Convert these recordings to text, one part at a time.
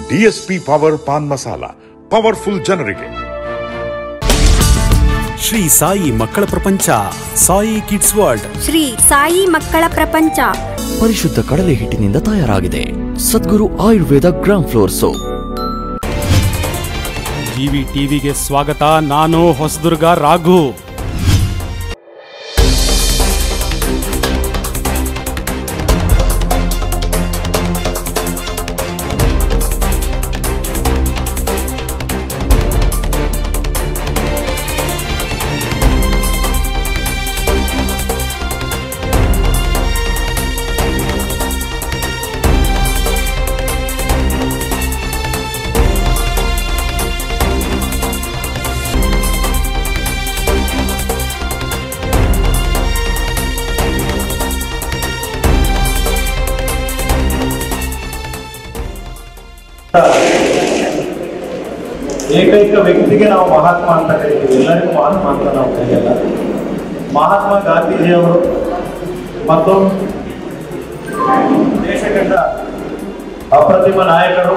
DSP power pan masala powerful ಜನರಿಗೆ ಶ್ರೀ ಸಾಯಿ ಮಕ್ಕಳ ಪ್ರಪಂಚ ಸಾಯಿ ಕಿಡ್ಸ್ ವರ್ಲ್ಡ್ ಶ್ರೀ ಸಾಯಿ ಮಕ್ಕಳ ಪ್ರಪಂಚ ಪರಿಶುದ್ಧ ಕಡಲೆ ಹಿಟ್ಟಿನಿಂದ ತಯಾರಾಗಿದೆ Sadguru Ayurveda gram flour soap TV ಟಿವಿಗೆ ಸ್ವಾಗತ ನಾನು ಹೊಸದುರ್ಗ ರಾಘು ಏಕೈಕ ವ್ಯಕ್ತಿಗೆ ನಾವು ಮಹಾತ್ಮ ಅಂತ ಕರಿತೀವಿ ಎಲ್ಲರಿಗೂ ಮಹಾತ್ಮ ಅಂತ ನಾವು ಕರೆಯಲ್ಲ ಮಹಾತ್ಮ ಗಾಂಧೀಜಿಯವರು ಮತ್ತು ದೇಶ ಕಂಡ ಅಪ್ರತಿಮ ನಾಯಕರು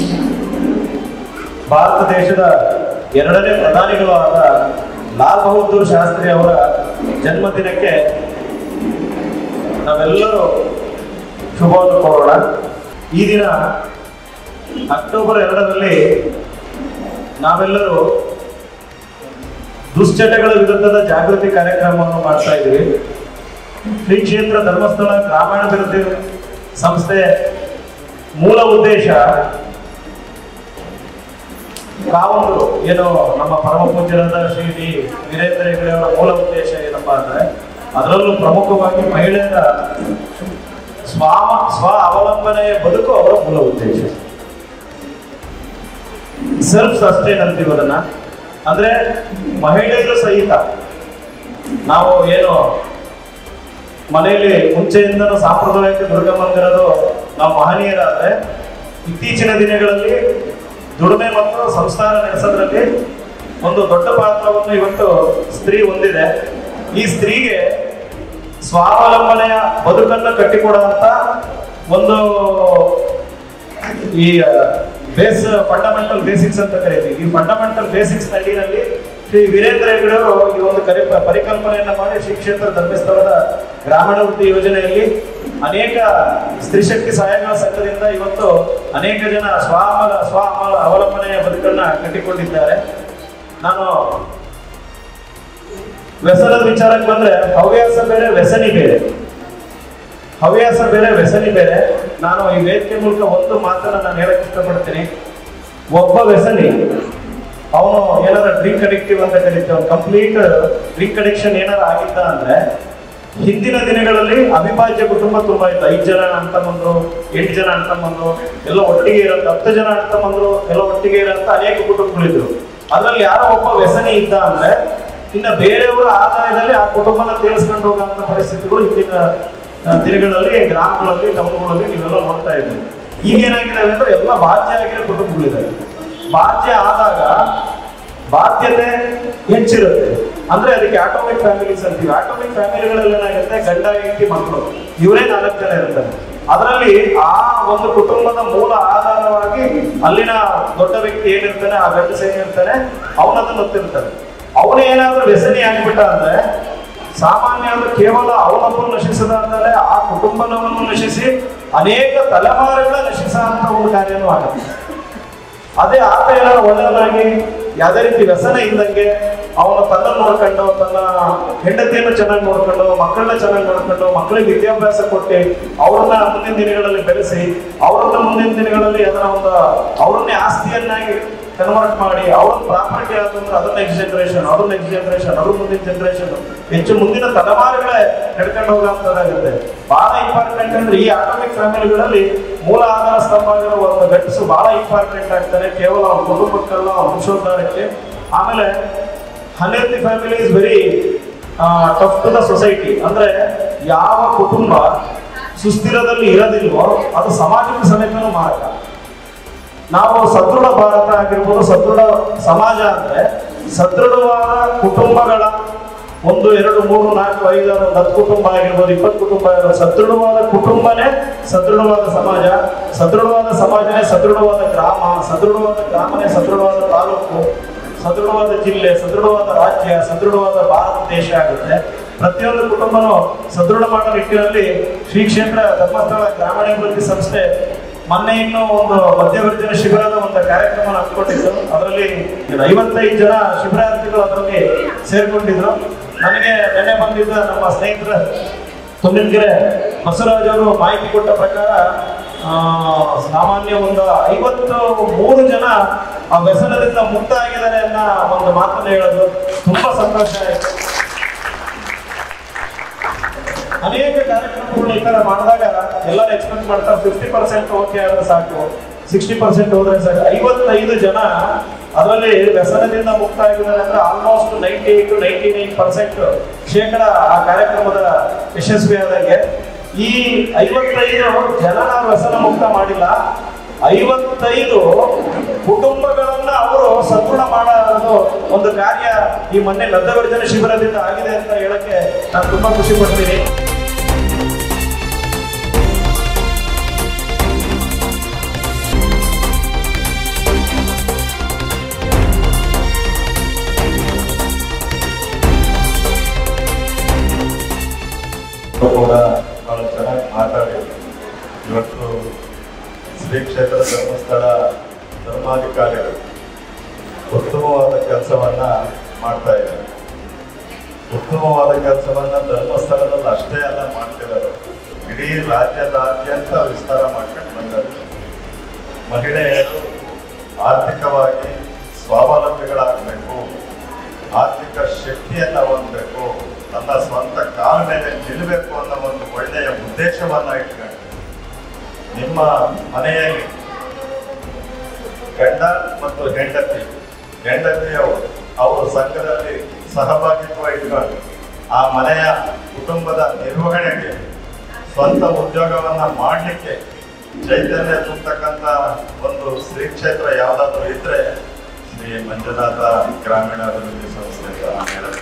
ಭಾರತ ದೇಶದ ಎರಡನೇ ಪ್ರಧಾನಿಗಳು ಆದ ಲಾಲ್ ಬಹದ್ದೂರ್ ಶಾಸ್ತ್ರಿ ಅವರ ಜನ್ಮದಿನಕ್ಕೆ ನಾವೆಲ್ಲರೂ ಶುಭವನ್ನು ಕೋರೋಣ ಈ ದಿನ ಅಕ್ಟೋಬರ್ ಎರಡರಲ್ಲಿ ನಾವೆಲ್ಲರೂ ದುಶ್ಚಟಗಳ ವಿರುದ್ಧದ ಜಾಗೃತಿ ಕಾರ್ಯಕ್ರಮವನ್ನು ಮಾಡ್ತಾ ಇದ್ದೀವಿ ಶ್ರೀ ಕ್ಷೇತ್ರ ಧರ್ಮಸ್ಥಳ ಗ್ರಾಮೀಣಾಭಿವೃದ್ಧಿ ಸಂಸ್ಥೆ ಮೂಲ ಉದ್ದೇಶ ಕಾವಂದರು ಏನು ನಮ್ಮ ಪರಮ ಪೂಜ್ಯರಾದ ಶ್ರೀ ಡಿ ವೀರೇಂದ್ರ ಹೆಗಡೆ ಅವರ ಮೂಲ ಉದ್ದೇಶ ಏನಪ್ಪಾ ಅಂದ್ರೆ ಅದರಲ್ಲೂ ಪ್ರಮುಖವಾಗಿ ಮಹಿಳೆಯರ ಸ್ವಾಮ ಸ್ವ ಅವಲಂಬನೆಯ ಬದುಕು ಅವರ ಮೂಲ ಉದ್ದೇಶ ಸೆಲ್ಫ್ ಸಸ್ಟೈನ್ ಅಂತೀವಿ ಅದನ್ನ ಅಂದ್ರೆ ಮಹಿಳೆಯರು ಸಹಿತ ನಾವು ಏನು ಮನೆಯಲ್ಲಿ ಮುಂಚೆಯಿಂದನೂ ಸಾಂಪ್ರದಾಯಿಕ ದುರ್ಗ ಮಂದಿರದು ನಾವು ಮಹನೀಯರಾದ್ರೆ ಇತ್ತೀಚಿನ ದಿನಗಳಲ್ಲಿ ದುಡಿಮೆ ಮತ್ತು ಸಂಸಾರ ನಡೆಸೋದ್ರಲ್ಲಿ ಒಂದು ದೊಡ್ಡ ಪಾತ್ರವನ್ನು ಇವತ್ತು ಸ್ತ್ರೀ ಹೊಂದಿದೆ ಈ ಸ್ತ್ರೀಗೆ ಸ್ವಾವಲಂಬನೆಯ ಬದುಕನ್ನು ಕಟ್ಟಿಕೊಡುವಂತ ಒಂದು ಈ ಬೇಸ್ ಫಂಡಮೆಂಟಲ್ ಬೇಸಿಕ್ಸ್ ಅಂತ ಕರಿತೀವಿ ಈ ಫಂಡಮೆಂಟಲ್ ಬೇಸಿಕ್ಸ್ ನಡಿನಲ್ಲಿ ಶ್ರೀ ವೀರೇಂದ್ರ ಹೆಗಡೆ ಅವರು ಈ ಒಂದು ಕರಿ ಪರಿಕಲ್ಪನೆಯನ್ನ ಮಾಡಿ ಶ್ರೀ ಕ್ಷೇತ್ರ ಧರ್ಮಸ್ಥಳದ ಗ್ರಾಮೀಣಾಭಿವೃದ್ಧಿ ಯೋಜನೆಯಲ್ಲಿ ಅನೇಕ ಸ್ತ್ರೀಶಕ್ತಿ ಸಹಾಯಗಳ ಸಂಘದಿಂದ ಇವತ್ತು ಅನೇಕ ಜನ ಸ್ವಾಮಲ ಸ್ವ ಅಮಲ- ಅವಲಂಬನೆಯ ಬದುಕನ್ನ ಕಟ್ಟಿಕೊಂಡಿದ್ದಾರೆ ನಾನು ವ್ಯಸನದ ವಿಚಾರಕ್ಕೆ ಬಂದ್ರೆ ಹವ್ಯಾಸ ಬೇರೆ ವ್ಯಸನಿ ಬೇರೆ ಹವ್ಯಾಸ ಬೇರೆ ವ್ಯಸನಿ ಬೇರೆ ನಾನು ಈ ವೇದಿಕೆ ಮೂಲಕ ಒಂದು ಮಾತನ್ನ ನಾನು ಹೇಳಕ್ ಇಷ್ಟಪಡ್ತೀನಿ ಒಬ್ಬ ವ್ಯಸನಿ ಅವನು ಏನಾರ ಡ್ರಿಂಕ್ ಅಡಿಕ್ಟಿವ್ ಅಂತ ಕರಿತೀವಿ ಅವ್ನು ಕಂಪ್ಲೀಟ್ ಡ್ರಿಂಕ್ ಅಡಿಕ್ಷನ್ ಏನಾರ ಆಗಿದ್ದ ಅಂದ್ರೆ ಹಿಂದಿನ ದಿನಗಳಲ್ಲಿ ಅವಿಭಾಜ್ಯ ಕುಟುಂಬ ತುಂಬಾ ಇತ್ತು ಐದು ಜನ ಅಣ್ಣ ತಮ್ಮಂದ್ರು ಎಂಟು ಜನ ಅಣ್ಣ ತಮ್ಮಂದ್ರು ಎಲ್ಲ ಒಟ್ಟಿಗೆ ಇರೋಂತ ಹತ್ತು ಜನ ಅಣ್ಣ ತಮ್ಮಂದ್ರು ಎಲ್ಲ ಒಟ್ಟಿಗೆ ಇರೋಂತ ಅನೇಕ ಕುಟುಂಬಗಳಿದ್ರು ಅದ್ರಲ್ಲಿ ಯಾರೋ ಒಬ್ಬ ವ್ಯಸನಿ ಇದ್ದ ಅಂದ್ರೆ ಇನ್ನ ಬೇರೆಯವರ ಆದಾಯದಲ್ಲಿ ಆ ಕುಟುಂಬನ ತೀರಿಸ್ಕೊಂಡು ಹೋಗುವಂತ ಪರಿಸ್ಥಿತಿಗಳು ಹಿಂದಿನ ಆ, ದಿನಗಳಲ್ಲಿ ಗ್ರಾಮಗಳಲ್ಲಿ ಟೌನ್ಗಳಲ್ಲಿ ನೀವೆಲ್ಲ ನೋಡ್ತಾ ಇದ್ದೀವಿ ಈಗ ಏನಾಗಿದ್ದಾವೆ ಅಂದ್ರೆ ಎಲ್ಲ ಬಾಧ್ಯ ಆಗಿರೋ ಕುಟುಂಬಗಳಿದ್ದಾವೆ ಬಾಧ್ಯ ಆದಾಗ ಬಾಧ್ಯತೆ ಹೆಚ್ಚಿರುತ್ತೆ ಅಂದ್ರೆ ಅದಕ್ಕೆ ಆಟೋಮಿಕ್ ಫ್ಯಾಮಿಲೀಸ್ ಅಂತೀವಿ ಆಟೋಮಿಕ್ ಫ್ಯಾಮಿಲಿಗಳಲ್ಲಿ ಏನಾಗುತ್ತೆ ಗಂಡ ಹೆಂಡತಿ ಮಕ್ಕಳು ಇವರೇ ನಾಲ್ಕು ಜನ ಇರ್ತಾರೆ ಅದರಲ್ಲಿ ಆ ಒಂದು ಕುಟುಂಬದ ಮೂಲ ಆಧಾರವಾಗಿ ಅಲ್ಲಿನ ದೊಡ್ಡ ವ್ಯಕ್ತಿ ಏನಿರ್ತಾನೆ ಆ ಗಂಡಸ ಏನಿರ್ತಾನೆ ಅವನದನ್ನು ಹೊತ್ತಿರ್ತಾನೆ ಅವನು ಏನಾದ್ರೂ ವ್ಯಸನಿ ಆಗ್ಬಿಟ್ಟ ಅಂದ್ರೆ ಸಾಮಾನ್ಯ ಅಂದ್ರೆ ಕೇವಲ ಅವನೊಬ್ಬರು ನಶಿಸದಾದರೆ ಆ ಕುಟುಂಬನವನ್ನು ನಶಿಸಿ ಅನೇಕ ತಲೆಮಾರುಗಳ ನಶಿಸುವಂತ ಒಂದು ಕಾರ್ಯನೂ ಆಗುತ್ತೆ ಅದೇ ಆತ ಏನಾದ್ರು ಒಳ್ಳೆಯದಾಗಿ ಯಾವುದೇ ರೀತಿ ವ್ಯಸನ ಇದ್ದಂಗೆ ಅವನು ತನ್ನ ನೋಡ್ಕೊಂಡು ತನ್ನ ಹೆಂಡತಿಯನ್ನು ಚೆನ್ನಾಗಿ ನೋಡ್ಕೊಂಡು ಮಕ್ಕಳನ್ನ ಚೆನ್ನಾಗಿ ನೋಡ್ಕೊಂಡು ಮಕ್ಕಳಿಗೆ ವಿದ್ಯಾಭ್ಯಾಸ ಕೊಟ್ಟು ಅವ್ರನ್ನ ಮುಂದಿನ ದಿನಗಳಲ್ಲಿ ಬೆಳೆಸಿ ಅವ್ರನ್ನ ಮುಂದಿನ ದಿನಗಳಲ್ಲಿ ಅದನ್ನ ಒಂದು ಅವ್ರನ್ನೇ ಆಸ್ತಿಯನ್ನಾಗಿ ಕನ್ವರ್ಟ್ ಮಾಡಿ ಅವ್ರ ಪ್ರಾಪರ್ಟಿ ಆದಂದ್ರೆ ಅದನ್ನ ನೆಕ್ಸ್ಟ್ ಜನರೇಷನ್ ಅದ್ರ ನೆಕ್ಸ್ಟ್ ಜನರೇಷನ್ ಅದ್ರ ಮುಂದಿನ ಜನರೇಷನ್ ಹೆಚ್ಚು ಮುಂದಿನ ತಲೆಮಾರುಗಳೇ ನಡ್ಕೊಂಡು ಹೋಗುವಂತದ್ದಾಗುತ್ತೆ ಬಹಳ ಇಂಪಾರ್ಟೆಂಟ್ ಅಂದ್ರೆ ಈ ಆಟೋಮಿಕ್ ಫ್ಯಾಮಿಲಿಗಳಲ್ಲಿ ಮೂಲ ಆಧಾರ ಸ್ತಂಭ ಆಗಿರೋ ಒಂದು ಗಂಡಸು ಬಹಳ ಇಂಪಾರ್ಟೆಂಟ್ ಆಗ್ತಾರೆ ಕೇವಲ ಅವ್ನ ಕುಟುಂಬಕ್ಕಲ್ಲ ಅವ್ನ ವಂಶೋದ್ಧಾರಕ್ಕೆ ಆಮೇಲೆ unhealthy family is very tough to the society ಅಂದ್ರೆ ಯಾವ ಕುಟುಂಬ ಸುಸ್ಥಿರದಲ್ಲಿ ಇರೋದಿಲ್ವೋ ಅದು ಸಮಾಜಕ್ಕೆ ಸಮೇತನೂ ಮಾರಕ ನಾವು ಸದೃಢ ಭಾರತ ಆಗಿರ್ಬೋದು ಸದೃಢ ಸಮಾಜ ಅಂದ್ರೆ ಸದೃಢವಾದ ಕುಟುಂಬಗಳ ಒಂದು ಎರಡು ಮೂರು ನಾಲ್ಕು ಐದು ಆರು ಒಂದು ಹತ್ತು ಕುಟುಂಬ ಆಗಿರ್ಬೋದು ಇಪ್ಪತ್ತು ಕುಟುಂಬ ಆಗಿರ್ಬೋದು ಸದೃಢವಾದ ಕುಟುಂಬನೇ ಸದೃಢವಾದ ಸಮಾಜ ಸದೃಢವಾದ ಸಮಾಜನೇ ಸದೃಢವಾದ ಗ್ರಾಮ ಸದೃಢವಾದ ಗ್ರಾಮನೇ ಸದೃಢವಾದ ತಾಲೂಕು ಸದೃಢವಾದ ಜಿಲ್ಲೆ ಸದೃಢವಾದ ರಾಜ್ಯ ಸದೃಢವಾದ ಭಾರತ ದೇಶ ಆಗುತ್ತೆ ಪ್ರತಿಯೊಂದು ಕುಟುಂಬನೂ ಸದೃಢ ಮಾಡೋ ನಿಟ್ಟಿನಲ್ಲಿ ಶ್ರೀ ಕ್ಷೇತ್ರ ಧರ್ಮಸ್ಥಳ ಗ್ರಾಮೀಣಾಭಿವೃದ್ಧಿ ಸಂಸ್ಥೆ ಮೊನ್ನೆ ಇನ್ನೂ ಒಂದು ಮಧ್ಯವರ್ಜನ ಶಿಬಿರದ ಒಂದು ಕಾರ್ಯಕ್ರಮ ಹಮ್ಮಿಕೊಂಡಿದ್ರು ಅದರಲ್ಲಿ ಐವತ್ತೈದು ಜನ ಶಿಬಿರಾರ್ಥಿಗಳು ಅದರಲ್ಲಿ ಸೇರ್ಕೊಂಡಿದ್ರು ನನಗೆ ನೆನ್ನೆ ಬಂದಿದ್ದ ನಮ್ಮ ಸ್ನೇಹಿತರ ತುಮ್ಮಿನಕೆರೆ ಬಸವರಾಜ್ ಅವರು ಮಾಹಿತಿ ಕೊಟ್ಟ ಪ್ರಕಾರ ಆ, ಸಾಮಾನ್ಯ ಒಂದು ಐವತ್ತು ಮೂರು ಜನ ಆ ವ್ಯಸನದಿಂದ ಮುಕ್ತ ಆಗಿದ್ದಾರೆ ಅನ್ನೋ ಒಂದು ಮಾತನ್ನು ಹೇಳೋದು ತುಂಬಾ ಸಂತೋಷ ಆಯ್ತು ಅನೇಕ ಕಾರ್ಯಕ್ರಮಗಳು ಈ ತರ ಮಾಡಿದಾಗ ಎಲ್ಲರೂ ಎಕ್ಸ್ಪೆಕ್ಟ್ ಮಾಡ್ತಾರೆ ಫಿಫ್ಟಿ ಪರ್ಸೆಂಟ್ ಓಕೆ ಆದ್ರೆ ಸಾಕು ಸಿಕ್ಸ್ಟಿ ಪರ್ಸೆಂಟ್ ಹೋದ್ರೆ ಸಾಕು ಐವತ್ತೈದು ಜನ ಅದರಲ್ಲಿ ವ್ಯಸನದಿಂದ ಮುಕ್ತ ಆಗಿದ್ದಾರೆ ಅಂದ್ರೆ almost ninety eight to ninety nine percent ಶೇಕಡ ಆ ಕಾರ್ಯಕ್ರಮದ ಯಶಸ್ವಿ ಆದಂಗೆ ಈ ಐವತ್ತೈದು ಜನ ವ್ಯಸನ ಮುಕ್ತ ಮಾಡಿಲ್ಲ ಐವತ್ತೈದು ಕುಟುಂಬಗಳನ್ನ ಅವರು ಸದೃಢ ಮಾಡೋದು ಒಂದು ಕಾರ್ಯ ಈ ಮೊನ್ನೆ ಲದ್ದವರ್ಜನ ಶಿಬಿರದಿಂದ ಆಗಿದೆ ಅಂತ ಹೇಳಕ್ಕೆ ನಾನು ತುಂಬಾ ಖುಷಿ ಪಡ್ತೀನಿ ಕೂಡ ಬಹಳ ಚೆನ್ನಾಗಿ ಮಾತಾಡಿದ್ರು ಇವತ್ತು ಶ್ರೀ ಕ್ಷೇತ್ರ ಧರ್ಮಸ್ಥಳ ಧರ್ಮಾಧಿಕಾರಿಗಳು ಉತ್ತಮವಾದ ಕೆಲಸವನ್ನ ಮಾಡ್ತಾ ಇದ್ದಾರೆ ಉತ್ತಮವಾದ ಕೆಲಸವನ್ನ ಧರ್ಮಸ್ಥಳದಲ್ಲಿ ಅಷ್ಟೇ ಅಲ್ಲ ಮಾಡ್ತಿರೋದು ಇಡೀ ರಾಜ್ಯದಾದ್ಯಂತ ವಿಸ್ತಾರ ಮಾಡ್ಕೊಂಡು ಬಂದರು ಮಹಿಳೆಯರು ಆರ್ಥಿಕವಾಗಿ ಸ್ವಾವಲಂಬಿಗಳಾಗಬೇಕು ಆರ್ಥಿಕ ಶಕ್ತಿಯನ್ನ ಹೊಂದಬೇಕು ತನ್ನ ಸ್ವಂತ ಕಾಲ ಮೇಲೆ ನಿಲ್ಲಬೇಕು ಅನ್ನೋ ಒಂದು ಒಳ್ಳೆಯ ಉದ್ದೇಶವನ್ನ ಇಟ್ಕೊಂಡು ನಿಮ್ಮ ಮನೆಯಲ್ಲಿ ಗಂಡ ಮತ್ತು ಹೆಂಡತಿ ಹೆಂಡತಿಯವರು ಅವರು ಸಂಘದಲ್ಲಿ ಸಹಭಾಗಿತ್ವ ಇಟ್ಕೊಂಡು ಆ ಮನೆಯ ಕುಟುಂಬದ ನಿರ್ವಹಣೆಗೆ ಸ್ವಂತ ಉದ್ಯೋಗವನ್ನ ಮಾಡಲಿಕ್ಕೆ ಚೈತನ್ಯ ತುಂಬತಕ್ಕಂಥ ಒಂದು ಶ್ರೀ ಕ್ಷೇತ್ರ ಯಾವುದಾದ್ರೂ ಇದ್ರೆ ಶ್ರೀ ಮಂಜುನಾಥ ಗ್ರಾಮೀಣಾಭಿವೃದ್ಧಿ ಸಂಸ್ಥೆ ಅಂತ ನಾನು ಹೇಳೋದು.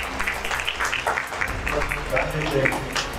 ಗಾಂಧಿ ಜಯಂತಿ.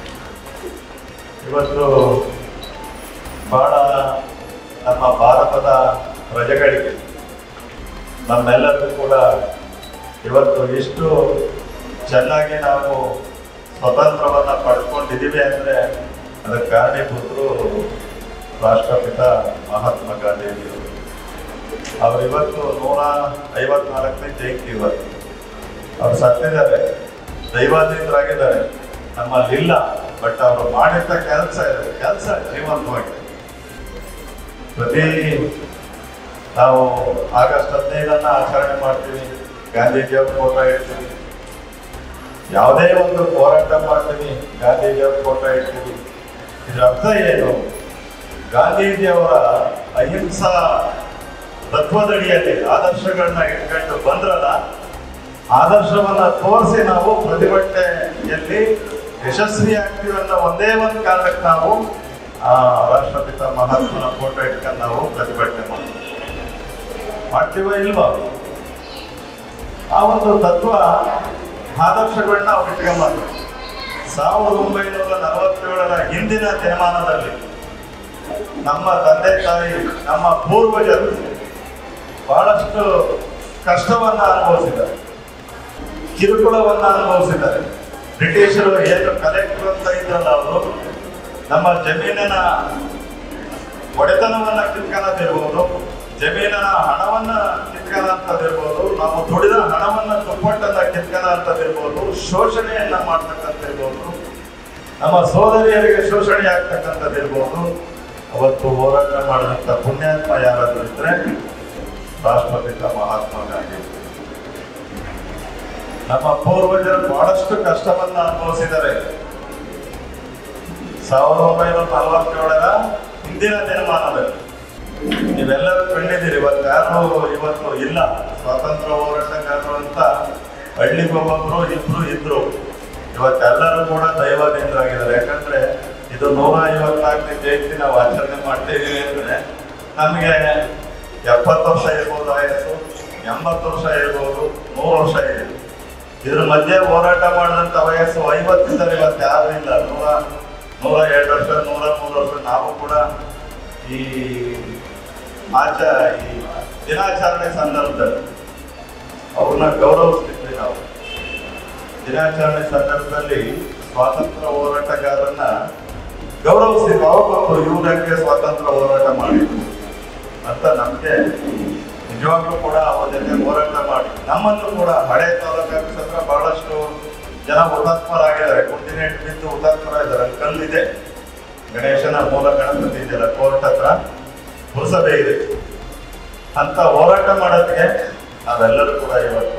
ಇವತ್ತು ಬಹಳ ನಮ್ಮ ಭಾರತದ ಪ್ರಜೆಗಳಿಗೆ ನಮ್ಮೆಲ್ಲರಿಗೂ ಕೂಡ ಇವತ್ತು ಇಷ್ಟು ಚೆನ್ನಾಗಿ ನಾವು ಸ್ವತಂತ್ರವನ್ನ ಪಡ್ಕೊಂಡಿದ್ದೀವಿ ಅಂದ್ರೆ ಅದಕ್ಕೆ ಕಾರಣೀಭೂತರು ರಾಷ್ಟ್ರಪಿತ ಮಹಾತ್ಮ ಗಾಂಧೀಜಿಯವರು ಅವ್ರು ಇವತ್ತು ನೂರ ಐವತ್ನಾಲ್ಕನೇ ಜಯಂತಿ ಇವತ್ತು ಅವ್ರು ಸತ್ತಿದ್ದಾರೆ ದೈವಾಧೀನರಾಗಿದ್ದಾರೆ ನಮ್ಮಲ್ಲಿ ಇಲ್ಲ ಬಟ್ ಅವರು ಮಾಡಿದ ಕೆಲಸ ಇದೆ ಕೆಲಸ ಜೀವಂತವಾಗಿದೆ ಪ್ರತಿ ನಾವು ಆಗಸ್ಟ್ ಹದಿನೈದನ್ನ ಆಚರಣೆ ಮಾಡ್ತೀವಿ ಗಾಂಧೀಜಿಯವ್ರ ಫೋಟೋ ಇಡ್ತೀವಿ ಯಾವುದೇ ಒಂದು ಹೋರಾಟ ಮಾಡ್ತೀವಿ ಗಾಂಧೀಜಿಯವ್ರ ಫೋಟೋ ಇಡ್ತೀವಿ ಇದ್ರ ಅರ್ಥ ಏನು ಗಾಂಧೀಜಿಯವರ ಅಹಿಂಸಾ ತತ್ವದಡಿಯಲ್ಲಿ ಆದರ್ಶಗಳನ್ನ ಇಟ್ಕೊಂಡು ಬಂದ್ರಲ್ಲ ಆದರ್ಶವನ್ನ ತೋರಿಸಿ ನಾವು ಪ್ರತಿಭಟನೆಯಲ್ಲಿ ಯಶಸ್ವಿ ಆಗ್ತೀವಿ ಅನ್ನೋ ಒಂದೇ ಒಂದು ಕಾರಣಕ್ಕೆ ನಾವು ಆ ರಾಷ್ಟ್ರಪಿತ ಮಹಾತ್ಮನ ಫೋಟೋ ಇಟ್ಕೊಂಡು ನಾವು ಪ್ರತಿಭಟನೆ ಮಾಡ್ತೀವಿ ಮಾಡ್ತೀವ ಇಲ್ವಾ ಆ ಒಂದು ತತ್ವ ಆದರ್ಶಗಳನ್ನ ಅವ್ರು ಇಟ್ಕೊಂಬಂದ್ರು ಸಾವಿರದ ಒಂಬೈನೂರ ನಲವತ್ತೇಳರ ಹಿಂದಿನ ದಿನಮಾನದಲ್ಲಿ ನಮ್ಮ ತಂದೆ ತಾಯಿ ನಮ್ಮ ಪೂರ್ವಜರು ಬಹಳಷ್ಟು ಕಷ್ಟವನ್ನ ಅನುಭವಿಸಿದ್ದಾರೆ ಕಿರುಕುಳವನ್ನ ಅನುಭವಿಸಿದ್ದಾರೆ ಬ್ರಿಟಿಷರು ಏನು ಕಲೆಕ್ಟರ್ ಅಂತ ಇದ್ರಲ್ಲ ಅವರು ನಮ್ಮ ಜಮೀನಿನ ಒಡೆತನವನ್ನ ಕಿತ್ಕೊಳ್ಳೋದಿರ್ಬೋದು ಜಮೀನಿನ ಹಣವನ್ನ ಕಿತ್ಕೊಳ್ಳೋಂಥದ್ದಿರ್ಬೋದು ನಾವು ದುಡಿದ ಹಣವನ್ನ ದುಪ್ಪಟ್ಟನ್ನ ಕಿತ್ಕೊಳ್ಳೋಂಥದ್ದಿರ್ಬೋದು ಶೋಷಣೆಯನ್ನ ಮಾಡ್ತಕ್ಕಂಥದ್ದಿರ್ಬೋದು ನಮ್ಮ ಸೋದರಿಯರಿಗೆ ಶೋಷಣೆ ಆಗ್ತಕ್ಕಂಥದ್ದಿರ್ಬೋದು ಅವತ್ತು ಹೋರಾಟ ಮಾಡಿದಂಥ ಪುಣ್ಯಾತ್ಮ ಯಾರಾದ್ರೂ ಇದ್ರೆ ರಾಷ್ಟ್ರಪಿತ ಮಹಾತ್ಮ ಗಾಂಧಿ ನಮ್ಮ ಪೂರ್ವಜರು ಬಹಳಷ್ಟು ಕಷ್ಟವನ್ನ ಅನುಭವಿಸಿದ್ದಾರೆ ಸಾವಿರದ ಒಂಬೈನೂರ ನಲವತ್ತೇಳರ ಹಿಂದಿನ ದಿನಮಾನದಲ್ಲಿ ನೀವೆಲ್ಲರೂ ಕಂಡಿದ್ದೀರಿ ಇವತ್ತು ಯಾರು ಇವತ್ತು ಇಲ್ಲ ಸ್ವಾತಂತ್ರ್ಯ ಹೋರಾಟಗಾರರು ಅಂತ ಹಳ್ಳಿಗೊಬ್ಬೊಬ್ರು ಇಬ್ರು ಇದ್ರು ಇವತ್ತೆಲ್ಲರೂ ಕೂಡ ದೈವಾಧೀನರಾಗಿದ್ದಾರೆ ಯಾಕಂದ್ರೆ ಇದು ನೂರ ಐವತ್ನಾಲ್ಕನೇ ಜಯಂತಿ ನಾವು ಆಚರಣೆ ಮಾಡ್ತೀವಿ ಅಂದ್ರೆ ನಮಗೆ ಎಪ್ಪತ್ತು ವರ್ಷ ಇರ್ಬೋದು ಆಯಸ್ಸು ಎಂಬತ್ತು ವರ್ಷ ಇರ್ಬೋದು ನೂರು ವರ್ಷ ಇದೆ ಇದ್ರ ಮಧ್ಯೆ ಹೋರಾಟ ಮಾಡಿದಂತ ವಯಸ್ಸು ಐವತ್ತಿದ್ದಾರೆ ಇವತ್ತು ಯಾರು ಇಲ್ಲ ನೂರ ನೂರ ಎರಡು ವರ್ಷ ನೂರ ಮೂರು ವರ್ಷ ನಾವು ಕೂಡ ಈ ಆಚ ಈ ದಿನಾಚರಣೆ ಸಂದರ್ಭದಲ್ಲಿ ಅವ್ರನ್ನ ಗೌರವಿಸ್ತಿದ್ವಿ ನಾವು ದಿನಾಚರಣೆ ಸಂದರ್ಭದಲ್ಲಿ ಸ್ವಾತಂತ್ರ್ಯ ಹೋರಾಟಗಾರರನ್ನ ಗೌರವಿಸ್ತಿದ್ವಿ ಅವಾಗ ಗೊತ್ತು ಇವ್ರು ಯಾಕೆ ಸ್ವಾತಂತ್ರ್ಯ ಹೋರಾಟ ಮಾಡಿದ್ರು ಅಂತ ನಮಗೆ ನಿಜವಾಗ್ಲೂ ಕೂಡ ಅವ್ರ ಜೊತೆ ಹೋರಾಟ ಮಾಡಿ ನಮ್ಮನ್ನು ಕೂಡ ಹಳೆ ತಾಲೂಕು ಆಫೀಸ್ ಹತ್ರ ಬಹಳಷ್ಟು ಜನ ಹುತಾತ್ಮರಾಗಿದ್ದಾರೆ ಗುಂಡಿನೇಟ್ ಬಿದ್ದು ಹುತಾತ್ಮರಾಗಿದ್ದಾರೆ ಅಲ್ಲಿ ಕಲ್ಲಿದೆ ಗಣೇಶನ ಮೂಲ ಗಣಪತಿ ಇದೆಯಲ್ಲ ಕೋರ್ಟ್ ಹತ್ರ ಪುರಸಭೆ ಇದೆ ಅಂತ ಹೋರಾಟ ಮಾಡೋದಕ್ಕೆ ನಾವೆಲ್ಲರೂ ಕೂಡ ಇವತ್ತು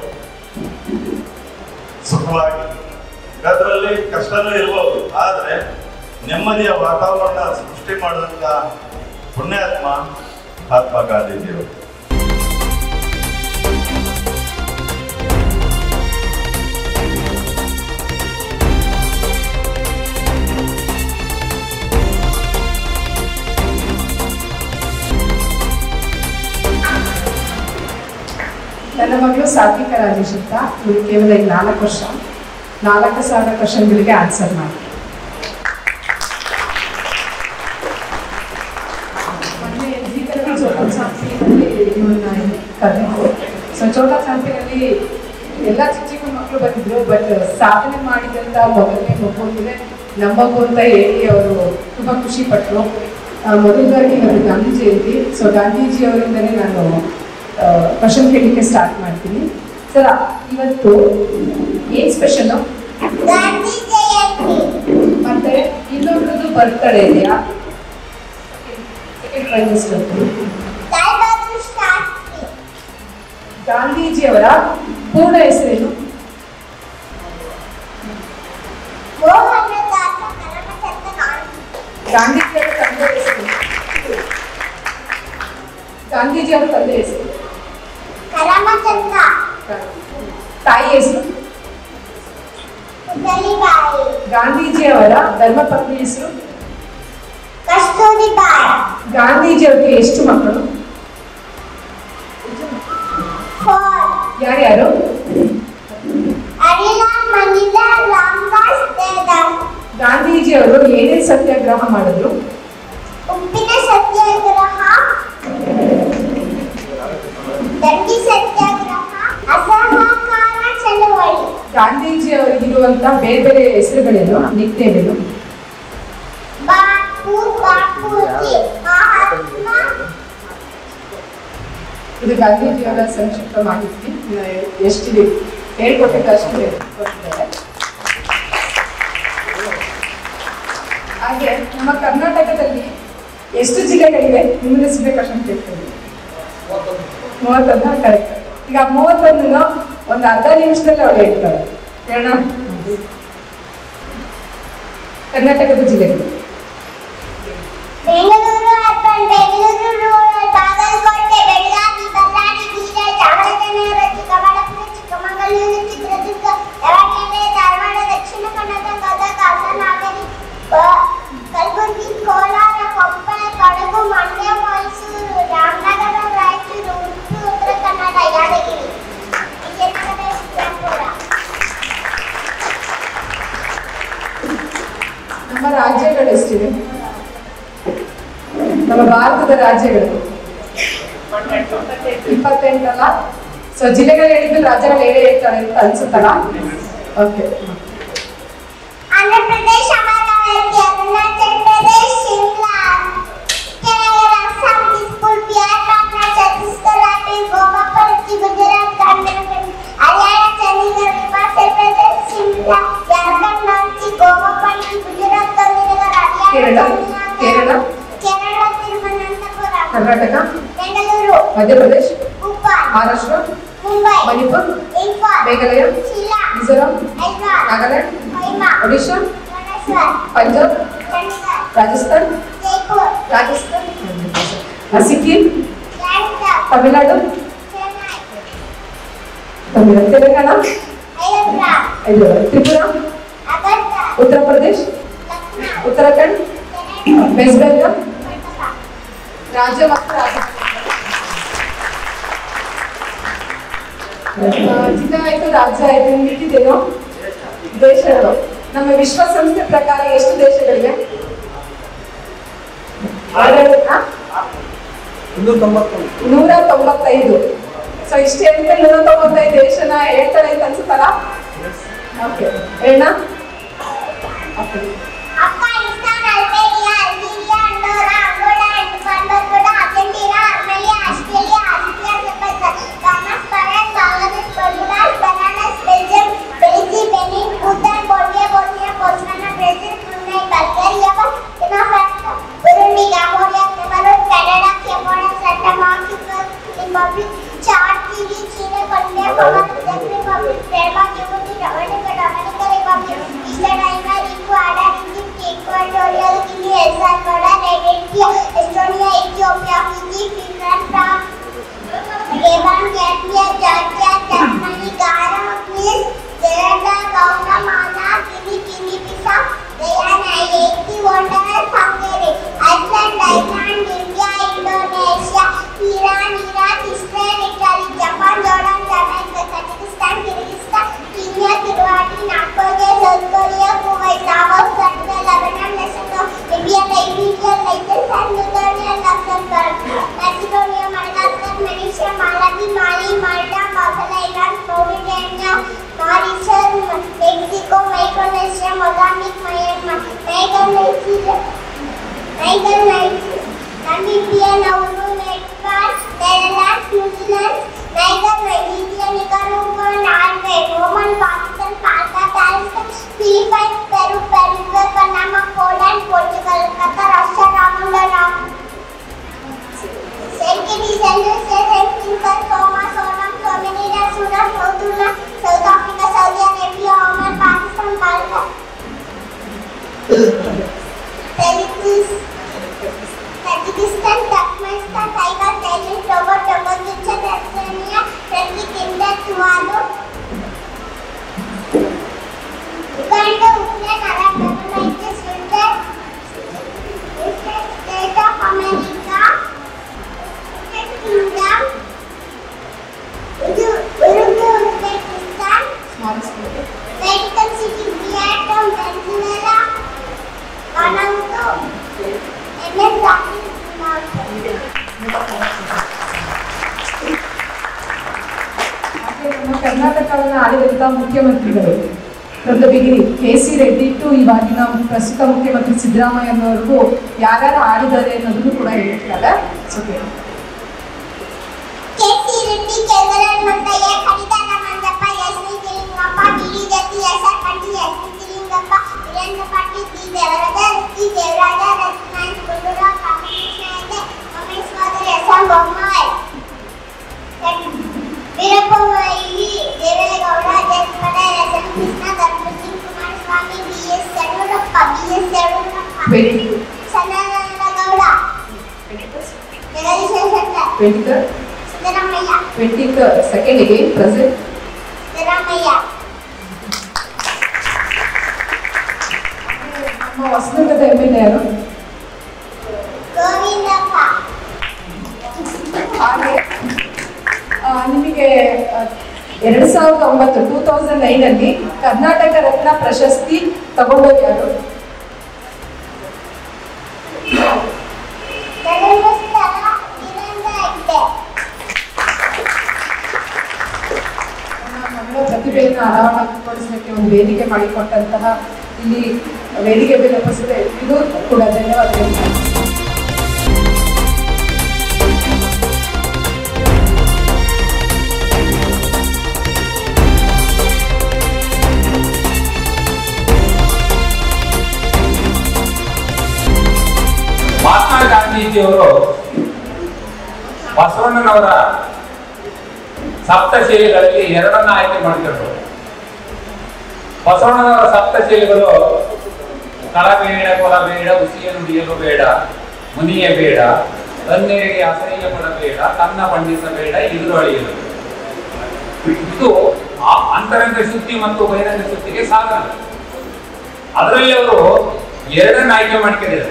ಸುಖವಾಗಿ ಅದರಲ್ಲಿ ಕಷ್ಟನೂ ಇರ್ಬೋದು ಆದ್ರೆ ನೆಮ್ಮದಿಯ ವಾತಾವರಣ ಸೃಷ್ಟಿ ಮಾಡಿದಂತ ಪುಣ್ಯಾತ್ಮ ಮಹಾತ್ಮ ಗಾಂಧೀಜಿಯವರು ನನ್ನ ಮಗಳು ಸಾತ್ವಿಕ ರಾಜೇಶ್ ಅಂತ ಇವರು ಕೇವಲ ಈಗ ನಾಲ್ಕು ವರ್ಷ ನಾಲ್ಕು ಸಾವಿರ ಕ್ವಶನ್ಗಳಿಗೆ ಆನ್ಸರ್ ಮಾಡಿ ಮೊನ್ನೆ ಜೀತರಲ್ಲಿ ಚೋಟಾ ಚಾಂಪಿಯಲ್ಲಿ ಇವನ್ನ ಕರೆದಿದ್ರು ಸೊ ಚೋಟಾ ಚಾಂಪಿಯಲ್ಲಿ ಎಲ್ಲ ಚಿಕ್ಕ ಚಿಕ್ಕ ಮಕ್ಕಳು ಬಂದಿದ್ರು ಬಟ್ ಸಾಧನೆ ಮಾಡಿದಂತ ಮೊದಲನೇ ಮಗು ಅಂದ್ರೆ ನಮ್ಮ ಮಗು ಅಂತ ಹೇಳಿ ಅವರು ತುಂಬಾ ಖುಷಿ ಪಟ್ಟರು ಮೊದಲದಾಗಿ ಇವತ್ತು ಗಾಂಧಿ ಜಯಂತಿ ಸೊ ಗಾಂಧೀಜಿ ಅವರಿಂದನೇ ನಾನು ಕ್ವಶನ್ ಕೇಳಲಿಕ್ಕೆ ಸ್ಟಾರ್ಟ್ ಮಾಡ್ತೀನಿ ಸರ್ ಇವತ್ತು ಏನ್ ಸ್ಪೆಷಲ್ ಗಾಂಧಿ ಜಯಂತಿ ಮತ್ತೆ ಇನ್ನೊಬ್ರದ್ದು ಬರ್ತಡೇ ಇದೆಯಾ second prime minister Lal Bahadur Shastri ಗಾಂಧೀಜಿಯವರ ಪೂರ್ಣ ಹೆಸರೇನು ಮೋಹನದಾಸ ಕರಮಚಂದ್ರ ಗಾಂಧಿ ಗಾಂಧೀಜಿಯವರ ತಂದೆ ಹೆಸರು ಗಾಂಧೀಜಿಯವರ ತಂದೆ ಹೆಸರು ಕರಮಚಂದ್ರ ತಾಯಿ ಹೆಸರು ಪುತಲಿಬಾಯಿ ಗಾಂಧೀಜಿಯವರ ಧರ್ಮಪತ್ನಿ ಹೆಸರು ಕಸ್ತೂರಿಬಾಯಿ ಗಾಂಧೀಜಿಯವರಿಗೆ ಎಷ್ಟು ಮಕ್ಕಳು ಫೋರ್ ಯಾರ್ಯಾರು ಅನಿಲ ಮನಿಲ ರಾಮದಾಸ್ ದೇವದಾಸ್ ಗಾಂಧೀಜಿಯವರು ಏನೇನು ಸತ್ಯಾಗ್ರಹ ಮಾಡಿದ್ರು ಉಪ್ಪಿನ ಸತ್ಯಾಗ್ರಹ ದಂಡಿ ಸತ್ಯಾಗ್ರಹ ಅಸಹಕಾರ ಚಳವಳಿ ಗಾಂಧೀಜಿಯವರಿಗಿರುವಂತ ಬೇರೆ ಬೇರೆ ಹೆಸರುಗಳೇನು ನಿಕ್ನೇಮೇನು ಬಾಪು ಬಾಪೂಜಿ ಮಹಾತ್ಮ ಇದು ಗಾಂಧೀಜಿಯವರ ಸಂಕ್ಷಿಪ್ತ ಮಾಹಿತಿ ನ- ಎಷ್ಟಿದೆ ಹೇಳ್ಕೊಟ್ಟಿದ್ದು ಅಷ್ಟು ಹೇಳ್ಕೊಟ್ಟಿದ್ದಾರೆ ಹಾಗೆ ನಮ್ಮ ಕರ್ನಾಟಕದಲ್ಲಿ ಎಷ್ಟು ಜಿಲ್ಲೆಗಳಿವೆ ನಿಮ್ಮ ಹೆಸರು ಕ್ವಶನ್ ಕೇಳ್ತೀನಿ ಮೂವತ್ತೊಂದು ಕರೆಕ್ಟ್ ಈಗ ಮೂವತ್ತೊಂದನ್ನು ಒಂದು ಅರ್ಧ ನಿಮಿಷದಲ್ಲಿ ಅವ್ರು ಹೇಳ್ತಾರೆ ಹೇಳೋಣ ಕರ್ನಾಟಕದ ಜಿಲ್ಲೆಗಳು ಬೆಂಗಳೂರು ಅರ್ಬನ್ ಬೆಂಗಳೂರು ರೂರಲ್ ಬಾಗಲಕೋಟೆ ಬೆಳಗಾವಿ ಬಳ್ಳಾರಿ ಬೀದರ್ ಚಾಮರಾಜನಗರ ಚಿಕ್ಕಬಳ್ಳಾಪುರ ಚಿಕ್ಕಮಗಳೂರು ಚಿತ್ರದುರ್ಗ ದಾವಣಗೆರೆ ಧಾರವಾಡ ದಕ್ಷಿಣ ಕನ್ನಡ ಗದಗ ಹಾಸನ ಹಾವೇರಿ ಬ- ಕಲಬುರಗಿ ಕೋಲಾರ ಕೊಪ್ಪಳ ಕೊಡಗು ಮಂಡ್ಯ ಮೈಸೂರು ರಾಮನಗರ ರಾಯಚೂರು ಉಡುಪಿ ಉತ್ತರ ಕನ್ನಡ ಯಾದಗಿರಿ ವಿಜಯನಗರ ವಿಜಯಪುರ ನಮ್ಮ ರಾಜ್ಯಗಳು ಎಷ್ಟಿವೆ ನಮ್ಮ ಭಾರತದ ರಾಜ್ಯಗಳು ಇಪ್ಪತ್ತೆಂಟಲ್ಲ ಸೊ ಜಿಲ್ಲೆಗಳು ಹೇಳಿದ್ದು ರಾಜ್ಯಗಳು ಹೇಳೇ ಹೇಳ್ತಾರೆ ಅಂತ ಅನ್ಸುತ್ತಲ್ಲ ಓಕೆ आंध्र प्रदेश अमरावती अरुणाचल प्रदेश शिमला केरल असम दिसपुर बिहार पाटना छत्तीसगढ़ रायपुर गोवा पणजी गुजरात कर्नाटक हरियाणा चंडीगढ़ हिमाचल प्रदेश शिमला झारखंड रांची गोवा पणजी गुजरात गांधीनगर ಕೇರಳ हरियाणा ಕೇರಳ केरಳ तिरुवनंतपुरम ಕರ್ನಾಟಕ बेंगलुरु ಮಧ್ಯಪ್ರದೇಶ್ भोपाल ಮಹಾರಾಷ್ಟ್ರ मुंबई ಮಣಿಪುರ್ इंफाल ಮೇಘಾಲಯ शिलांग ಮಿಜೋರಾಂ हैदराबाद ನಾಗಾಲ್ಯಾಂಡ್ कोहिमा ಒಡಿಶಾ भुवनेश्वर ಪಂಜಾಬ್ चंडीगढ़ ರಾಜಸ್ಥಾನ್ जयपुर ರಾಜಸ್ಥಾನ್ ಆ, ಸಿಕ್ಕಿಂ लंदन ತಮಿಳುನಾಡು ಚೆನ್ನೈ ತಮಿಳು ತೆಲಂಗಾಣ ಹೈದರಾಬಾದ್ ಇದು ತ್ರಿಪುರಾ ಅಗರ್ತಾ ಉತ್ತರ ಪ್ರದೇಶ್ ಲಕ್ನೋ ಉತ್ತರಾಖಂಡ್ ಚೆನ್ನೈ ವೆಸ್ಟ್ ಬೆಂಗಾಲ್ ಕರ್ನಾಟಕ ರಾಜ್ಯ ಮತ್ತು ರಾಜ್ಯ ಆ, ಜಿಲ್ಲಾ ಆಯ್ತು ರಾಜ್ಯ ಆಯ್ತು ನಿಮ್ಗೆ ಇಟ್ಟಿದ್ದೇನು ದೇಶಗಳು ನಮ್ಮ ವಿಶ್ವಸಂಸ್ಥೆ ಪ್ರಕಾರ ಎಷ್ಟು ದೇಶಗಳಿವೆ ಆಡಳಿತ ನೂರ ತೊಂಬತ್ತೈದು ಸೊ ಇಷ್ಟು ಹೇಳಿದ್ರೆ ನೂರ ತೊಂಬತ್ತೈದು ದೇಶನ ಹೇಳ್ತಾರೆ ಅಂತ ಅನ್ಸುತ್ತಲ್ಲ ಓಕೆ ಹೇಳ okay Afghanistan, Albania, Algeria, Andorra, Angola, Barbados, Argentina, Armenia, Australia, Austria, Japan, Bahamas, Bahrain, Bangladesh, Bermuda, Bananas, Belgium, Belize, Benin, Bhutan, Bolivia, Bosnia, Botswana, Brazil, Brunei, Bulgaria, Burkina Faso, Burundi, Cambodia, Cameroon, Canada, Cambodia, Santa Martinique, Republic, Chad, Chile, Chile, Colombia, Bahamas, Czech Republic, Denmark, Djibouti, Dominica, Dominican Republic, Eastern Timor, Ecuador, Egypt, Equatorial Guinea, El Salvador, Nigeria, Estonia, Ethiopia, Fiji, Finland, France, Gabon, Gambia, Georgia, Germany, Ghana, Greece, Canada, Guatemala, Guinea, Guinea-Bissau, Guyana, Haiti, Honduras, Hungary, Iceland, Iceland, India, Indonesia, Iran, Iraq, Israel, Italy, Japan, Jordan, Jamaica, Tajikistan, Kyrgyzstan, Kenya, Kiribati, North Korea, South Korea, Kuwait, Laos, Serbia, Lebanon, Lesotho, Libya, Liberia, Liechtenstein, Lithuania, Luxembourg, Macedonia, Madagascar, Malaysia, Malawi, Mali, Malta, Malta, Iran, Mauritania, Mauritius, Mexico, Micronesia, Mozambique, Myanmar, Niger, Nigeria, Niger, Nigeria, Namibia, Nauru, Nepal, Netherlands, New Zealand, Niger, Nigeria, Nicaragua, Norway, Oman, Pakistan, Pakistan, Palestine, Philippines, Peru, Paraguay, Panama, Poland, Portugal, Qatar, Russia, Rwanda, Saint Kitts and Nevis, Saint Vincent, Thomas, Sonam, Somalia, Sudan, South Sudan, South Africa, Saudi Arabia, Oman, Pakistan, Bangladesh. Tajikistan, Tajikistan, Turkmenistan, Taiwan, Thailand, Togo, Togo, Kitchen, Tanzania, Turkey, Kenya, Tuvalu, Uganda, Ukraine, Arab Emirates, Sweden, United States of America, United Kingdom, Uru- Uruguay, Uzbekistan, Vatican City, Vietnam, Venezuela, Vanuatu, MS ಹಾಗೆ ನಮ್ಮ ಕರ್ನಾಟಕವನ್ನು ಆಳಿದಂತ ಮುಖ್ಯಮಂತ್ರಿಗಳು from the beginning K C Reddy to ಇವಾಗಿನ ಪ್ರಸ್ತುತ ಮುಖ್ಯಮಂತ್ರಿ ಸಿದ್ದರಾಮಯ್ಯನವರೆಗೂ ಯಾರ್ಯಾರು ಆಳಿದ್ದಾರೆ ಅನ್ನೋದನ್ನು ಕೂಡ ಹೇಳ್ತಾರೆ so K C Reddy Kengal Hanumanthaiah Kadidal Manjappa S V Lingappa D D Jatti S R ಪಂಡಿ S V Lingappa Veerendra Patil T Devaraja T Devaraja ರತ್ನಾಯನ್ ಗುಂಡೂರಾವ್ ಕಾಮಕೃಷ್ಣ ಹೆಗ್ಡೆ ಉಮೇಶ್ ಸೋದರಿ ಎಸ್ ಆರ್ ಬೊಮ್ಮಾಯಿ ವೀರಪ್ಪ ಮೊಯ್ಲಿ ದೇವೇಗೌಡ ಜಯಸ್ಪದ ರಸನ್ Krishna Dharam Singh Kumaraswamy B S Yediyurappa B S Yediyurappa twenty Sadananda Gowda Jagadish Shettar twenty third Siddaramaiah twenty second again present Siddaramaiah ನಮ್ಮ ಹೊಸದುರ್ಗದ ಎಮ್ ಎಲ್ ಎ ಯಾರು ಗೋವಿಂದಪ್ಪ ಹಾಗೆ ಆ, ನಿಮಗೆ ಆ, ಎರಡು ಸಾವಿರದ ಒಂಬತ್ತು ಟೂ ತೌಸಂಡ್ ನೈನಲ್ಲಿ ಕರ್ನಾಟಕ ರತ್ನ ಪ್ರಶಸ್ತಿ ತಗೊಂಡೋರು ಯಾರು ಧರ್ಮಸ್ಥಳ ವೀರೇಂದ್ರ ಹೆಗ್ಡೆ ನಮ್ಮ ಮಗಳ ಪ್ರತಿಭೆಯನ್ನು ಅನಾವರಣಗೊಳಿಸಲಿಕ್ಕೆ ಒಂದು ವೇದಿಕೆ ಮಾಡಿಕೊಟ್ಟಂತಹ ಇಲ್ಲಿ ವೇದಿಕೆ ಮೇಲೆ ಉಪಸ್ಥಿತ ಇದು ಕೂಡ ಧನ್ಯವಾದಗಳು ಮಹಾತ್ಮ ಗಾಂಧೀಜಿಯವರು ಬಸವಣ್ಣನವರ ಸಪ್ತಶೈಲಿಗಳಲ್ಲಿ ಎರಡನ್ನ ಆಯ್ಕೆ ಮಾಡ್ತಿದ್ರು ಬಸವಣ್ಣನವರ ಸಪ್ತಶೈಲಿಗಳು ಕಳಬೇಡ ಕೊಲಬೇಡ ಉಸಿಯ ನುಡಿಯಲು ಬೇಡ ಮುನಿಯ ಬೇಡ ತನ್ನೆಡೆಗೆ ಅಸಹ್ಯ ಪಡಬೇಡ ತನ್ನ ಬಂಧಿಸಬೇಡ ಇದ್ರು ಅಳಿಯಲು ಇದು ಆ ಅಂತರಂಗ ಶುದ್ಧಿ ಮತ್ತು ಬಹಿರಂಗ ಶುದ್ಧಿಗೆ ಸಾಧನ ಅದರಲ್ಲಿ ಅವರು ಎರಡನ್ನ ಆಯ್ಕೆ ಮಾಡ್ಕೊಂಡಿದ್ದಾರೆ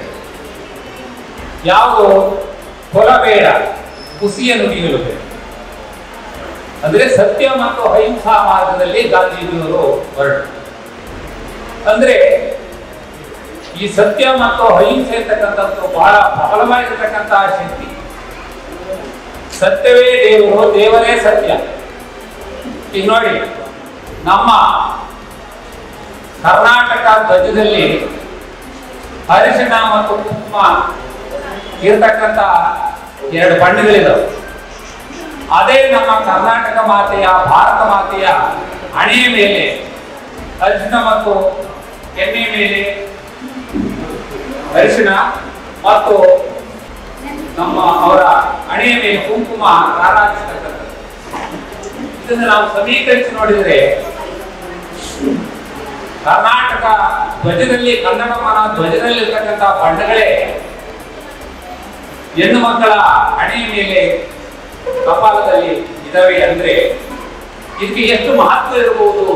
ಯಾವುದು ಕೊಲಬೇಡ ಹುಸಿಯ ನುಡಿಯಲು ಬೇಡ ಅಂದ್ರೆ ಸತ್ಯ ಮತ್ತು ಅಹಿಂಸಾ ಮಾರ್ಗದಲ್ಲಿ ಗಾಂಧೀಜಿಯವರು ಹೊರಟರು ಅಂದ್ರೆ ಈ ಸತ್ಯ ಮತ್ತು ಅಹಿಂಸೆ ಅಂತಕ್ಕಂಥದ್ದು ಬಹಳ ಪ್ರಬಲವಾಗಿರ್ತಕ್ಕಂತಹ ಶಕ್ತಿ ಸತ್ಯವೇ ದೇವರು ದೇವರೇ ಸತ್ಯ ಈಗ ನೋಡಿ ನಮ್ಮ ಕರ್ನಾಟಕ ಧ್ವಜದಲ್ಲಿ ಅರಿಶಿಣ ಮತ್ತು ಕುಂಕುಮ ಇರತಕ್ಕಂತ ಎರಡು ಬಣ್ಣಗಳಿದಾವೆ ಅದೇ ನಮ್ಮ ಕರ್ನಾಟಕ ಮಾತೆಯ ಭಾರತ ಮಾತೆಯ ಹಣೆಯ ಮೇಲೆ ಅರಿಶಿಣ ಮತ್ತು ಎಣ್ಣೆ ಮೇಲೆ ಅರಿಶಿಣ ಮತ್ತು ನಮ್ಮ ಅವರ ಹಣೆಯ ಮೇಲೆ ಕುಂಕುಮ ರಾರಾಜಿಸ್ತಕ್ಕಂಥದ್ದು ಇದನ್ನು ನಾವು ಸಮೀಕರಿಸಿ ನೋಡಿದರೆ ಕರ್ನಾಟಕ ಧ್ವಜದಲ್ಲಿ ಕನ್ನಡಮ್ಮನ ಧ್ವಜದಲ್ಲಿ ಇರ್ತಕ್ಕಂಥ ಬಣ್ಣಗಳೇ ಹೆಣ್ಣು ಮಕ್ಕಳ ಹಣೆಯ ಮೇಲೆ ಕಪಾಲದಲ್ಲಿ ಇದಾವೆ ಅಂದ್ರೆ ಇದಕ್ಕೆ ಎಷ್ಟು ಮಹತ್ವ ಇರಬಹುದು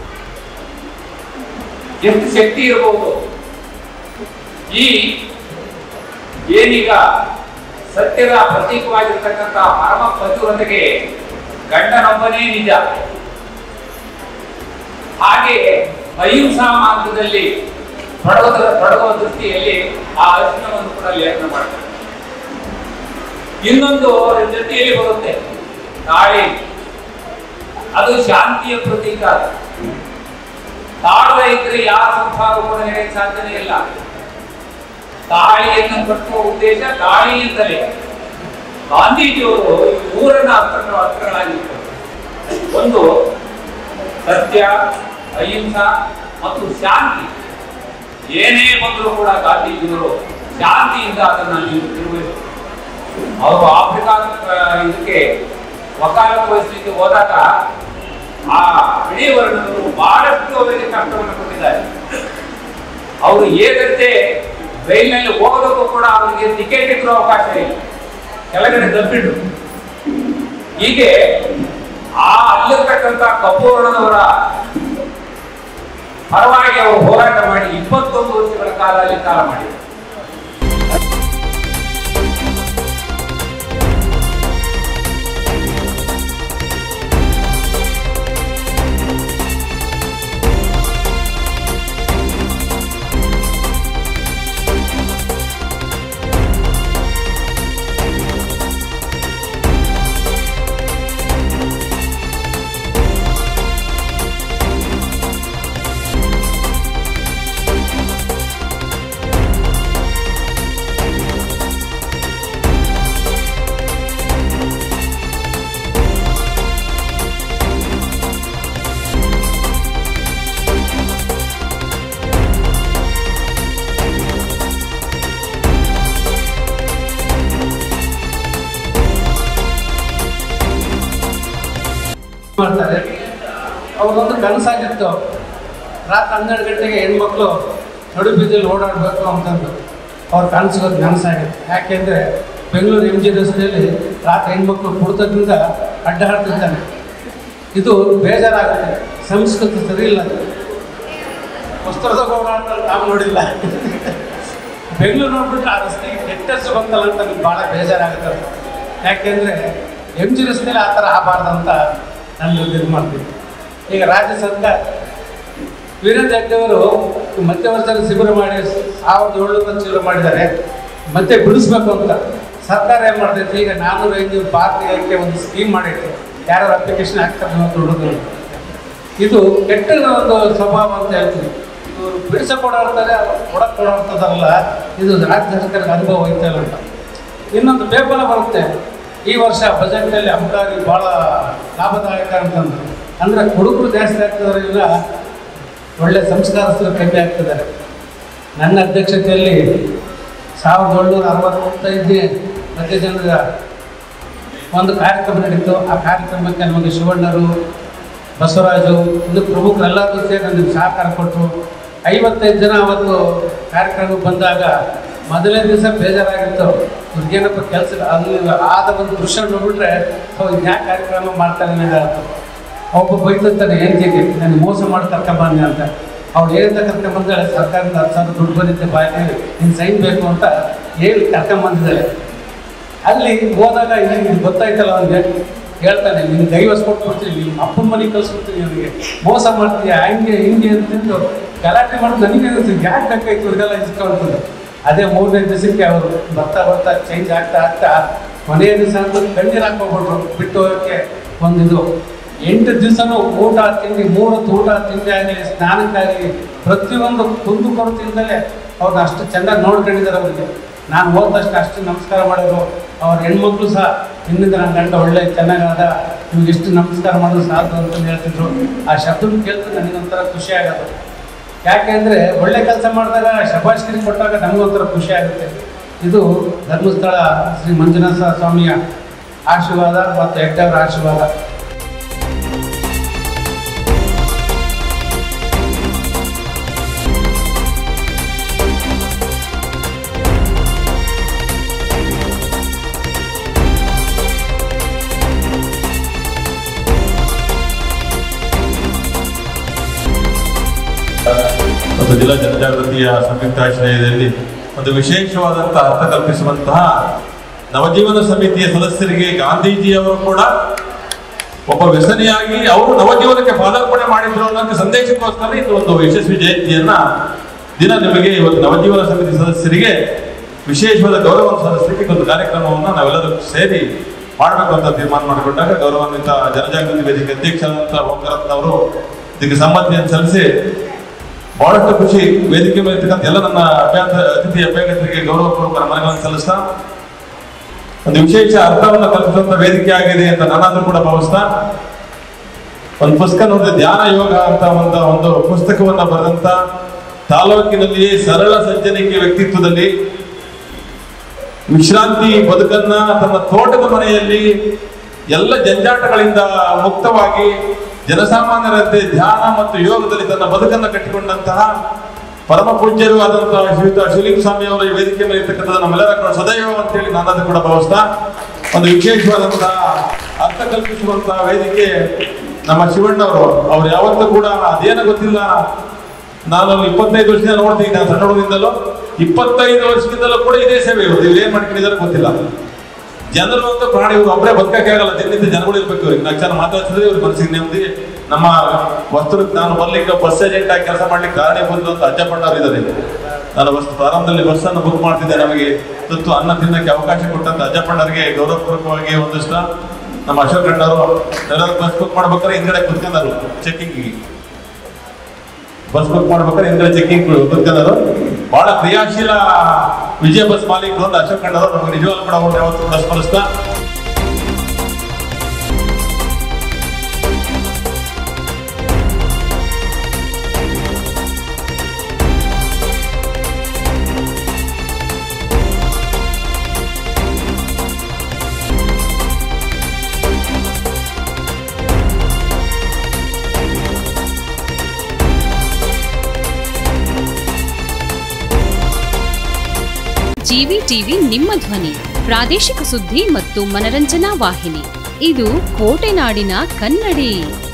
ಎಷ್ಟು ಶಕ್ತಿ ಇರಬಹುದು ಈ ಏನೀಗ ಸತ್ಯದ ಪ್ರತೀಕವಾಗಿರ್ತಕ್ಕಂಥ ಪರಮ ಪತಿವ್ರತೆಗೆ ಗಂಡನೊಬ್ಬನೇ ನಿಜ ಹಾಗೆ ಅಹಿಂಸಾ ಮಾರ್ಗದಲ್ಲಿ ತೊಡಗುವ ತೊಡಗುವ ದೃಷ್ಟಿಯಲ್ಲಿ ಆ ಅರ್ಜುನವನ್ನು ಕೂಡ ಲೇಖನ ಮಾಡ್ತಾರೆ ಇನ್ನೊಂದು ಅದರ ಜೊತೆಯಲ್ಲಿ ಬರುತ್ತೆ ತಾಳಿ ಅದು ಶಾಂತಿಯ ಪ್ರತೀಕ ತಾಳ್ವೆ ಇದ್ರೆ ಯಾರ ಸಂಸಾರ ಕೂಡ ನಡೆಯಕ್ಕೆ ಸಾಧ್ಯನೇ ಇಲ್ಲ ತಾಳಿಯನ್ನು ಕಟ್ಟುವ ಉದ್ದೇಶ ತಾಳಿಯಿಂದಲೇ ಗಾಂಧೀಜಿಯವರು ಈ ಮೂರನ್ನ ಅರ್ಥಗಳ ಅರ್ಥಗಳಾಗಿರ್ತಾರೆ ಒಂದು ಸತ್ಯ ಅಹಿಂಸಾ ಮತ್ತು ಶಾಂತಿ ಏನೇ ಬಂದರೂ ಕೂಡ ಗಾಂಧೀಜಿಯವರು ಶಾಂತಿಯಿಂದ ಅದನ್ನ ನೀವು ನಿರ್ವಹಿಸ್ತಾರೆ ಅವರು ಆಫ್ರಿಕಾ ಆ, ಇದಕ್ಕೆ ವಕಾಲತ್ ವಹಿಸಲಿಕ್ಕೆ ಹೋದಾಗ ಆ ಬಿಳಿ ವರ್ಣದವರು ಬಹಳಷ್ಟು ಅವರಿಗೆ ಕಷ್ಟವನ್ನು ಕೊಟ್ಟಿದ್ದಾರೆ ಅವರು ಹೇಗಂತೆ ರೈಲಿನಲ್ಲಿ ಹೋಗೋದಕ್ಕೂ ಕೂಡ ಅವರಿಗೆ ಟಿಕೆಟ್ ಇದ್ರೂ ಅವಕಾಶ ಇಲ್ಲ ಕೆಳಗಡೆ ದಬ್ಬಿಟ್ಟು ಹೀಗೆ ಆ ಅಲ್ಲಿರ್ತಕ್ಕಂಥ ಕಪ್ಪು ವರ್ಣದವರ ಪರವಾಗಿ ಅವರು ಹೋರಾಟ ಮಾಡಿ ಇಪ್ಪತ್ತೊಂದು ವರ್ಷಗಳ ಕಾಲ ಅಲ್ಲಿ ಕಾಲ ಮಾಡಿದರು ಮಾಡ್ತಾರೆ ಅವ್ರದೊಂದು ಕನಸಾಗಿತ್ತು ರಾತ್ರಿ ಹನ್ನೆರಡು ಗಂಟೆಗೆ ಹೆಣ್ಮಕ್ಳು ನಡು ಬೀದಿಯಲ್ಲಿ ಓಡಾಡಬೇಕು ಅಂತಂದು ಅವ್ರ ಕನಸಿಗೋದು ಕನಸಾಗಿತ್ತು ಯಾಕೆಂದರೆ ಬೆಂಗಳೂರು ಎಂ ಜಿ ರಸ್ತೆಯಲ್ಲಿ ರಾತ್ರಿ ಹೆಣ್ಮಕ್ಳು ಕುಡಿತದಿಂದ ಅಡ್ಡಾಡ್ತಿದ್ದಾನೆ ಇದು ಬೇಜಾರಾಗುತ್ತೆ ಸಂಸ್ಕೃತಿ ಸರಿ ಇಲ್ಲ ಅದು. ವಸ್ತ್ರದಾಗ ಓಡಾಡ್ತಾರೆ ನಾವು ನೋಡಿಲ್ಲ ಬೆಂಗಳೂರು ನೋಡ್ಬಿಟ್ರೆ ಆ ರಸ್ತೆಗೆ ಕೆಟ್ಟಷ್ಟು ಬಂತಲ್ಲ ಅಂತ ನನಗೆ ಭಾಳ ಬೇಜಾರಾಗುತ್ತೆ ಯಾಕೆಂದರೆ ಎಮ್ ಜಿ ರಸ್ತೆಯಲ್ಲಿ ಆ ಥರ ಆಗಬಾರ್ದಂತ ನಾನು ಇದು ಮಾಡ್ತೀನಿ ಈಗ ರಾಜ್ಯ ಸರ್ಕಾರ ವೀರೇಂದ್ರ ಹೆಗ್ಡೆಯವರು ಮಧ್ಯವರ್ಷದಲ್ಲಿ ಶಿಬಿರ ಮಾಡಿ ಸಾವಿರದ ಏಳ್ನೂರ ಶಿಬಿರ ಮಾಡಿದ್ದಾರೆ ಮತ್ತೆ ಬಿಡಿಸ್ಬೇಕು ಅಂತ ಸರ್ಕಾರ ಏನು ಮಾಡ್ತೈತೆ ಈಗ ನಾನ್ನೂರ ಐನೂರು ಪಾರ್ಟಿಗೆ ಒಂದು ಸ್ಕೀಮ್ ಮಾಡೈತೆ ಯಾರು ಅಪ್ಲಿಕೇಶನ್ ಹಾಕ್ತಾರೆ ನಾವು ದುಡಿದ್ರು ಇದು ಕೆಟ್ಟ ಒಂದು ಸ್ವಭಾವ ಅಂತ ಹೇಳ್ತೀನಿ ಇವರು ಬಿಡಿಸಕ್ಕೆ ಓಡಾಡ್ತಾರೆ ಕೊಡಕ್ಕೆ ಓಡಾಡ್ತದಲ್ಲ ಇದು ರಾಜ್ಯ ಸರ್ಕಾರದ ಅನುಭವ ಐತಲ್ಲ ಅಂತ ಇನ್ನೊಂದು ಬೇಬಲ ಬರುತ್ತೆ ಈ ವರ್ಷ ಬಜೆಟ್ನಲ್ಲಿ ಅಬಕಾರಿ ಭಾಳ ಲಾಭದಾಯಕ ಅಂತಂದ್ರು ಅಂದರೆ ಹುಡುಗರು ಜಾಸ್ತಿ ಆಗ್ತಿದಾರೆ ಇಲ್ಲ ಒಳ್ಳೆ ಸಂಸ್ಕಾರಸ್ಥರು ಕಮ್ಮಿ ಆಗ್ತಿದ್ದಾರೆ ನನ್ನ ಅಧ್ಯಕ್ಷತೆಯಲ್ಲಿ ಸಾವಿರದ ಏಳ್ನೂರ ಅರವತ್ತೈದನೇ ಮಧ್ಯ ಜನರ ಒಂದು ಕಾರ್ಯಕ್ರಮ ನಡೀತು ಆ ಕಾರ್ಯಕ್ರಮಕ್ಕೆ ನಮಗೆ ಶಿವಣ್ಣರು ಬಸವರಾಜು ಇನ್ನು ಪ್ರಮುಖರೆಲ್ಲರೂ ಸೇರಿ ನನಗೆ ಸಹಕಾರ ಕೊಟ್ಟರು ಐವತ್ತೈದು ಜನ ಅವತ್ತು ಕಾರ್ಯಕ್ರಮಕ್ಕೆ ಬಂದಾಗ ಮೊದಲನೇ ದಿವಸ ಬೇಜಾರಾಗಿತ್ತು ಇವ್ರಿಗೇನಪ್ಪ ಕೆಲಸ ಅಲ್ಲಿ ಆದ ಒಂದು ದೃಶ್ಯ ನೋಡ್ಬಿಟ್ರೆ ಅವ್ ಯಾಕೆ ಕಾರ್ಯಕ್ರಮ ಮಾಡ್ತಾರೆ ಅನ್ನೋದಾಯ್ತು ಒಬ್ಬ ಬೈತಾನೆ ಹೇಳ್ತೀನಿ ನಾನು ಮೋಸ ಮಾಡಿ ಕರ್ಕೊಂಬಂದೆ ಅಂತ ಅವ್ಳು ಏನಂತ ಕರ್ಕೊಂಬಂದಾಳೆ ಸರ್ಕಾರದಿಂದ ಹತ್ತು ಸಾವಿರ ದುಡ್ಡು ಬಂದಿದ್ದೆ ಬಾಯಿ ನೀನು ಸೈನ್ ಬೇಕು ಅಂತ ಹೇಳಿ ಕರ್ಕೊಂಬಂದಿದ್ದಾಳೆ ಅಲ್ಲಿ ಹೋದಾಗ ಇಲ್ಲಿ ಗೊತ್ತಾಯ್ತಲ್ಲ ಅವನಿಗೆ ಹೇಳ್ತಾನೆ ನಿನ್ನ ಡೈವರ್ಸ್ ಕೊಟ್ಬಿಡ್ತೀನಿ ನಿಮ್ಮ ಅಪ್ಪನ ಮನೆಗೆ ಕಳ್ಸ್ಬಿಡ್ತೀನಿ ನನಗೆ ಮೋಸ ಮಾಡ್ತೀಯ ಹಂಗೆ ಹಿಂಗೆ ಅಂತಂದು ಗಲಾಟೆ ಮಾಡಿ ನನಗೆ ಅನಿಸ್ತು ಯಾಕೆ ಬೇಕಾಯ್ತು ಇದೆಲ್ಲ ಇಸ್ಕೊಂಡ್ಕೊಂಡು ಅದೇ ಮೂರನೇ ದಿವಸಕ್ಕೆ ಅವರು ಬರ್ತಾ ಬರ್ತಾ ಚೇಂಜ್ ಆಗ್ತಾ ಆಗ್ತಾ ಕೊನೆಯ ದಿವಸ ಅಂತೂ ಕಣ್ಣೀರು ಹಾಕೋಗ್ಬಿಟ್ರು ಬಿಟ್ಟು ಹೋಗೋಕ್ಕೆ ಒಂದಿದು ಎಂಟು ದಿವಸನೂ ಊಟ ತಿಂಡಿ ಮೂರು ಹೊತ್ತು ಊಟ ತಿಂಡಿ ಆಗಲಿ ಸ್ನಾನಕ್ಕಾಗಲಿ ಪ್ರತಿಯೊಂದು ಕುಂದು ಕೊರತೆಯಿಂದಲೇ ಅವ್ರನ್ನ ಅಷ್ಟು ಚೆನ್ನಾಗಿ ನೋಡ್ಕೊಂಡಿದ್ದಾರೆ ಅವರಿಗೆ ನಾನು ಹೋದ ತಕ್ಷಣ ಅಷ್ಟು ನಮಸ್ಕಾರ ಮಾಡಿದ್ರು ಅವ್ರ ಹೆಣ್ಮಕ್ಳು ಸಹ ಇನ್ನಿಂದ ನನ್ನ ಗಂಡ ಒಳ್ಳೆ ಚೆನ್ನಾಗಾದ ನಿಮ್ಗೆ ಇಷ್ಟು ನಮಸ್ಕಾರ ಮಾಡೋದು ಸಾಕು ಅಂತಂದು ಹೇಳ್ತಿದ್ರು ಆ ಶಬ್ದ ಕೇಳಿದ್ರೆ ನನಗೊಂಥರ ಖುಷಿ ಆಗೋದು ಯಾಕೆಂದರೆ ಒಳ್ಳೆ ಕೆಲಸ ಮಾಡಿದಾಗ ಶಬಾಷ್ಗಿರಿ ಕೊಟ್ಟಾಗ ನಮಗೊಂಥರ ಖುಷಿ ಆಗುತ್ತೆ ಇದು ಧರ್ಮಸ್ಥಳ ಶ್ರೀ ಮಂಜುನಾಥ ಸ್ವಾಮಿಯ ಆಶೀರ್ವಾದ ಮತ್ತು ಹೆಗ್ಡೆಯವರ ಆಶೀರ್ವಾದ ಮತ್ತು ಜಿಲ್ಲಾ ಜನಜಾಗೃತಿಯ ಸಂಯುಕ್ತಾಶ್ರಯದಲ್ಲಿ ಒಂದು ವಿಶೇಷವಾದಂತಹ ಅರ್ಥ ಕಲ್ಪಿಸುವಂತಹ ನವಜೀವನ ಸಮಿತಿಯ ಸದಸ್ಯರಿಗೆ ಗಾಂಧೀಜಿಯವರು ಕೂಡ ಒಬ್ಬ ವ್ಯಸನಿಯಾಗಿ ಅವರು ನವಜೀವನಕ್ಕೆ ಪಾದಾರ್ಪಣೆ ಮಾಡಿದ್ರು ಅನ್ನೋ ಸಂದೇಶಕ್ಕೋಸ್ಕರ ಇದು ಒಂದು ಯಶಸ್ವಿ ಜಯಂತಿಯನ್ನ ದಿನ ನಿಮಗೆ ಇವತ್ತು ನವಜೀವನ ಸಮಿತಿ ಸದಸ್ಯರಿಗೆ ವಿಶೇಷವಾದ ಗೌರವ ಸದಸ್ಯರಿಗೆ ಒಂದು ಕಾರ್ಯಕ್ರಮವನ್ನು ನಾವೆಲ್ಲರೂ ಸೇರಿ ಮಾಡಬೇಕು ಅಂತ ತೀರ್ಮಾನ ಮಾಡಿಕೊಂಡಾಗ ಗೌರವಾನ್ವಿತ ಜನಜಾಗೃತಿ ವೇದಿಕೆ ಅಧ್ಯಕ್ಷರಾದಂಥ ಓಂಕಾರತ್ನವರು ಇದಕ್ಕೆ ಸಮ್ಮತಿಯನ್ನು ಸಲ್ಲಿಸಿ ಬಹಳಷ್ಟು ಖುಷಿ ವೇದಿಕೆ ಮೇಲೆ ಇರ್ತಕ್ಕಂಥ ಎಲ್ಲ ನನ್ನ ಅಭ್ಯಾಸ ಅತಿಥಿ ಅಭ್ಯರ್ಥಿಗಳಿಗೆ ಗೌರವಪೂರ್ವಕ ನಮನಗಳನ್ನು ಸಲ್ಲಿಸ್ತಾ ಒಂದು ವಿಶೇಷ ಅರ್ಥವನ್ನು ಕಲ್ಪಿಸುವಂತ ವೇದಿಕೆ ಆಗಿದೆ ಅಂತ ನಾನಾದ್ರೂ ಕೂಡ ಭಾವಿಸ್ತಾ ಒಂದು ಪುಸ್ತಕ ನೋಡಿದ್ರೆ ಧ್ಯಾನ ಯೋಗ ಅಂತ ಒಂದು ಒಂದು ಪುಸ್ತಕವನ್ನ ಬರೆದಂತ ತಾಲೂಕಿನಲ್ಲಿ ಸರಳ ಸಜ್ಜನಿಕೆ ವ್ಯಕ್ತಿತ್ವದಲ್ಲಿ ವಿಶ್ರಾಂತಿ ಬದುಕನ್ನ ತನ್ನ ತೋಟದ ಮನೆಯಲ್ಲಿ ಎಲ್ಲ ಜಂಜಾಟಗಳಿಂದ ಮುಕ್ತವಾಗಿ ಜನಸಾಮಾನ್ಯರಂತೆ ಧ್ಯಾನ ಮತ್ತು ಯೋಗದಲ್ಲಿ ತನ್ನ ಬದುಕನ್ನು ಕಟ್ಟಿಕೊಂಡಂತಹ ಪರಮ ಪೂಜ್ಯರು ಆದಂತಹ ಶ್ರೀಯುತ ಶಿವಲಿಂಗ ಸ್ವಾಮಿ ಅವರ ಈ ವೇದಿಕೆ ಮೇಲೆ ಇರ್ತಕ್ಕಂಥ ನಮ್ಮೆಲ್ಲರ ಕೂಡ ಸದೈವ ಅಂತೇಳಿ ನಾನದು ಕೂಡ ಭಾವಿಸ್ತಾ ಒಂದು ವಿಶೇಷವಾದಂತಹ ಅರ್ಥ ಕಲ್ಪಿಸುವಂತಹ ವೇದಿಕೆ ನಮ್ಮ ಶಿವಣ್ಣವರು ಅವ್ರು ಯಾವತ್ತೂ ಕೂಡ ಅದೇನೋ ಗೊತ್ತಿಲ್ಲ ನಾನು ಅಲ್ಲಿ ಇಪ್ಪತ್ತೈದು ವರ್ಷದಿಂದ ನೋಡ್ತೀನಿ ನಾನು ಸಣ್ಣ ಹುಡುಗರಿಂದಲೂ ಇಪ್ಪತ್ತೈದು ವರ್ಷದಿಂದಲೂ ಕೂಡ ಇದೇ ಸೇವೆ ಇವರು ಇವ್ರು ಏನ್ ಮಾಡ್ಕೊಂಡಿದ್ದಾರೆ ಗೊತ್ತಿಲ್ಲ ಜನರು ಅಂತ ಪ್ರಾಣಿ ಇವ್ರು ಒಬ್ಬರೇ ಬದುಕಕ್ಕೆ ಆಗಲ್ಲ ದಿನದಿಂದ ಜನಗಳು ಇರ್ಬೇಕು ಇವ್ರಿಗೆ ನಾಲ್ಕು ಜನ ಮಾತಾಡ್ತಿದ್ರೆ ಇವ್ರ ಮನಸ್ಸಿಗೆ ನೆಮ್ಮದಿ ನಮ್ಮ ವಸ್ತು ನಾನು ಬರ್ಲಿಕ್ಕೆ ಬಸ್ ಏಜೆಂಟ್ ಆಗಿ ಕೆಲಸ ಮಾಡ್ಲಿಕ್ಕೆ ಕಾರಣೀಭೂತ ಅಂತ ಅಜ್ಜಪ್ಪಣ್ಣವ್ರು ಇದ್ದಾರೆ ನಾನು ಬಸ್ ಪ್ರಾರಂಭದಲ್ಲಿ ಬಸ್ ಅನ್ನು ಬುಕ್ ಮಾಡ್ತಿದ್ದೆ ನಮಗೆ ತುತ್ತು ಅನ್ನ ತಿನ್ನಕ್ಕೆ ಅವಕಾಶ ಕೊಟ್ಟಂತ ಅಜ್ಜಪ್ಪಣ್ಣರಿಗೆ ಗೌರವಪೂರ್ವಕವಾಗಿ ಒಂದಿಷ್ಟ ನಮ್ಮ ಅಶೋಕ್ ಅಣ್ಣವರು ಎಲ್ಲರೂ ಬಸ್ ಬುಕ್ ಮಾಡ್ಬೇಕಾದ್ರೆ ಹಿಂದ್ಗಡೆ ಕುತ್ಕೊಂಡರು ಚೆಕಿಂಗಿಗೆ ಬಸ್ ಬುಕ್ ಮಾಡ್ಬೇಕಾದ್ರೆ ಹಿಂದ್ಗಡೆ ಚೆಕಿಂಗ್ ಕುತ್ಕೊಂಡರು ಬಹಳ ಕ್ರಿಯಾಶೀಲ ವಿಜಯ ಬಸ್ ಮಾಲೀಕರು ಅಂತ ಅಶೋಕ್ ಅಣ್ಣವರು ನಮಗೆ ನಿಜವಾಗ್ಲೂ ಕೂಡ ಅವ್ರನ್ನ ಯಾವತ್ತೂ ಕೂಡ ಸ್ಮರಿಸ್ತಾ ಜಿವಿ ಟಿವಿ ನಿಮ್ಮ ಧ್ವನಿ ಪ್ರಾದೇಶಿಕ ಸುದ್ದಿ ಮತ್ತು ಮನರಂಜನಾ ವಾಹಿನಿ ಇದು ಕೋಟೆನಾಡಿನ ಕನ್ನಡಿ